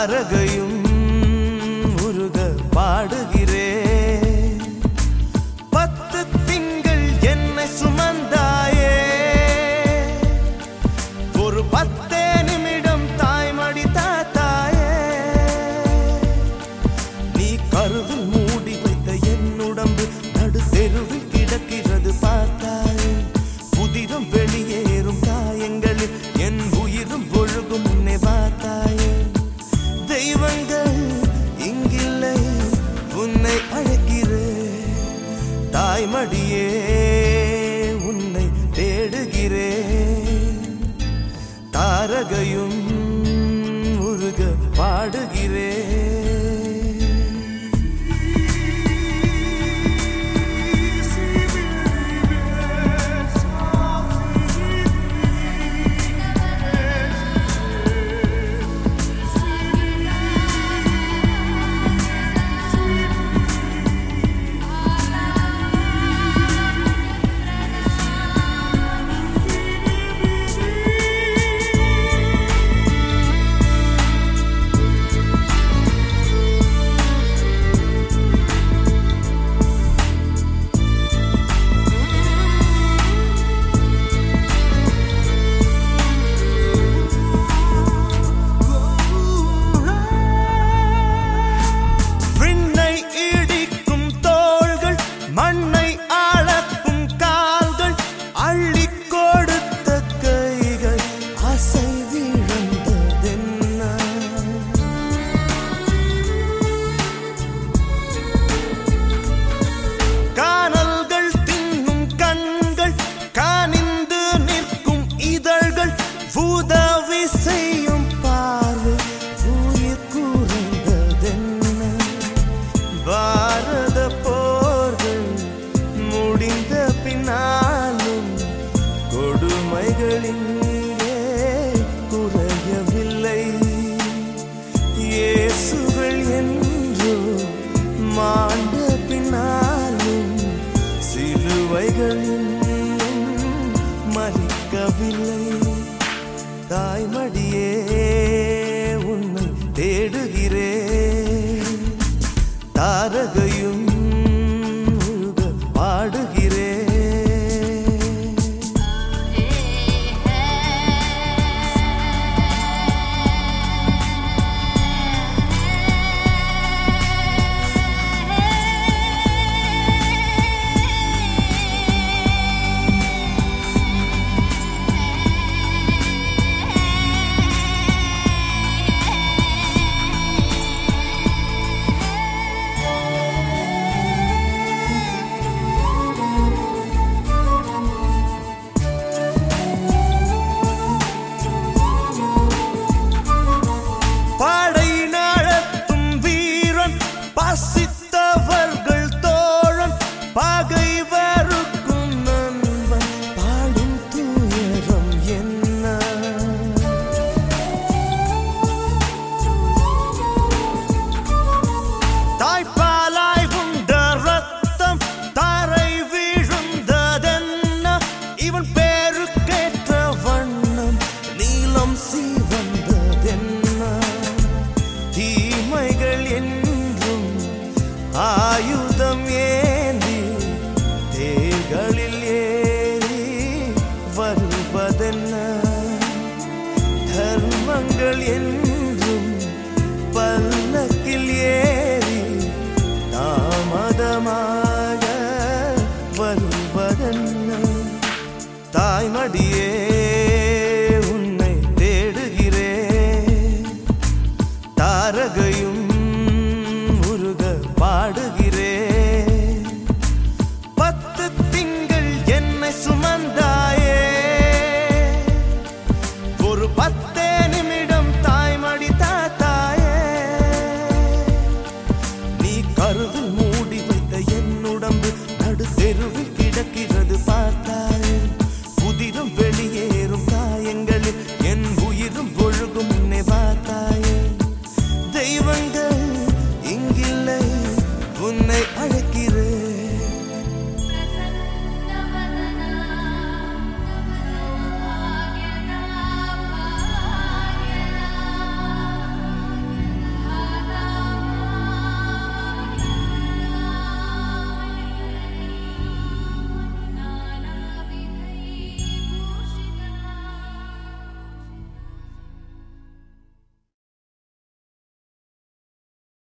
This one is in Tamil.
தாரகையும் உருக பாடுகிறேன் பத்து திங்கள் என்னை சுமந்தாயே ஒரு பத்தே நிமிடம் தாய்மடி தாத்தாயே நீ கருவில் மூடி வைத்த என் உடம்பு நடு தெருவில் கிடக்கிறது பார்த்தாயே புதிரும் வெளியேறும் காயங்களில் என் உயிரும் ஒழுகும் உன்னை பார்த்தாயே தெய்வங்கள் இங்கில்லை உன்னை அழைக்கிறேன் தாய்மடியே உன்னை தேடுகிறேன் தாரகையும் உருக பாடுகிறேன் விண்ணை இடிக்கும் தோள்கள் மண்ணை அளக்கும் கால்கள் அள்ளி கொடுத்த கைகள் அசை விழுந்ததென்ன கானல்கள் தின்னும் கண்கள் காணிந்து நிற்கும் இதழ்கள் உதவி செய்யும் பார்வை உயிர் கூறுந்ததென்ன பாரத போர்கள் முடிந்த பின்னாலும் கொடுமைகளின் குறையவில்லை இயேசுகள் என்றோ மாண்ட பின்னாலும் சிலுவைகள் இன்னும் மறிக்கவில்லை தாய்மடி